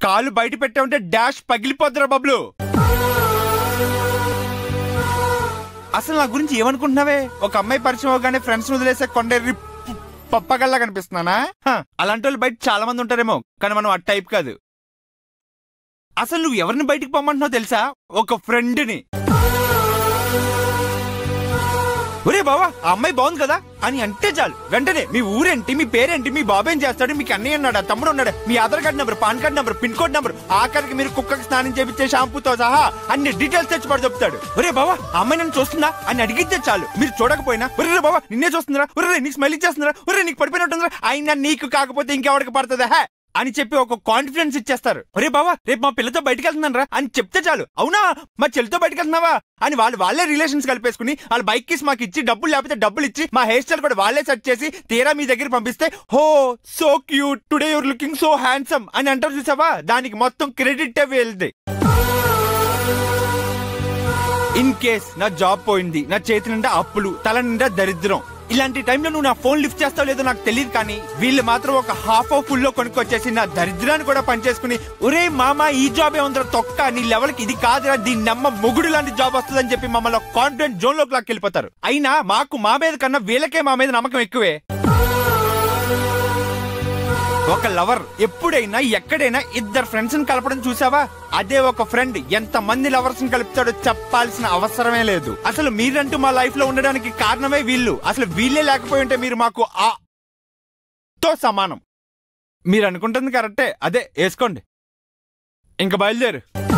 కాలు బయట పెట్టే ఉంటే డాష్ పగిలిపోద్దురా బబ్లు అసలు నా గురించి ఏమనుకుంటున్నావే ఒక అమ్మాయి పరిచయం అవగానే ఫ్రెండ్స్ వదిలేసే కొండేరి పు- పప్పగల్లా కనిపిస్తున్నానా హ, అలాంటి వాళ్ళు బయట చాలా మంది ఉంటారేమో కానీ మనం ఆ టైప్ కాదు అసలు నువ్వు ఎవరిని బయటికి పొమ్మంటున్నావు తెలుసా ఒక ఫ్రెండ్ని ఒరే బావా ఆ అమ్మాయి బాగుంది కదా అని అంటే చాలు వెంటనే మీ ఊరేంటి మీ పేరేంటి మీ బాబేం చేస్తాడు మీకు అన్నయ్య ఉన్నాడా తమ్ముడు ఉన్నాడా మీ Aadhaar card number PAN card number pin code number ఆఖరికి మీరు కుక్కకి స్నానం చేపించే షాంపూతో సహా అన్ని డీటెయిల్స్ తెచ్చి పడి చెప్తాడు ఒరే బావా ఆ అమ్మాయి నన్ను చూస్తుందా అని అడిగితే చాలు మీరు చూడకపోయినా ఒరే బావా నిన్నే చూస్తుందిరా ఒరే నీకు స్మైల్ ఇచ్చేస్తుందిరా ఒరే నీకు పడిపోయినట్టుందిరా అయినా నీకు కాకపోతే ఇంకెవడికి పడుతుందా హే అని చెప్పి ఒక కాన్ఫిడెన్స్ ఇచ్చేస్తారు ఒరే బావా రేపు మా పిల్లతో బయటకు వెళ్తున్నాను రా అని చెప్తే చాలు అవునా మా చెల్లితో బయటకు వెళ్తున్నావా అని వాళ్ళు వాళ్ళే రిలేషన్స్ కలిపేసుకుని వాళ్ళ బైక్ కిస్ మాకు ఇచ్చి డబ్బులు లేకపోతే డబ్బులు ఇచ్చి మా హెయిర్ స్టైల్ కూడా వాళ్ళే సెట్ చేసి తీరా మీ దగ్గర పంపిస్తే oh so cute today your looking so handsome అని అంటారు చూసావా దానికి మొత్తం క్రెడిట్ వెళ్ది ఇన్ కేస్ నా జాబ్ పోయింది నా చేతి నిండా అప్పులు తల నిండా దరిద్రం ఇలాంటి టైంలో నువ్వు నా ఫోన్ లిఫ్ట్ చేస్తావు లేదో నాకు తెలియదు కానీ వీళ్ళు మాత్రం ఒక హాఫ్ ఆఫ్ ఫుల్ లో కొనుక్కొచ్చేసి నా దరిద్రాన్ని కూడా పనిచేసుకుని ఒరే మామ ఈ జాబ్ ఏముందిరా తొక్క నీ లెవెల్కి ఇది కాదురా దీని నమ్మ మొగుడు లాంటి జాబ్ వస్తుందని చెప్పి మమ్మల్ని కాన్ఫిడెంట్ జోన్ లోకి లాక్కి వెళ్ళిపోతారు అయినా మాకు మా మీద కన్నా వీళ్ళకే మా మీద నమ్మకం ఎక్కువే ఒక లవర్ ఎప్పుడైనా ఎక్కడైనా ఇద్దరు ఫ్రెండ్స్ ని కలపడం చూసావా అదే ఒక ఫ్రెండ్ ఎంత మంది లవర్స్ ని కలుపుతాడో చెప్పాల్సిన అవసరమే లేదు అసలు మీరంటూ మా లైఫ్ లో ఉండడానికి కారణమే వీళ్ళు అసలు వీళ్ళే లేకపోయి ఉంటే మీరు మాకు ఆ తో సమానం మీరు అనుకుంటుంది కరెక్టే అదే వేసుకోండి ఇంకా బయలుదేరు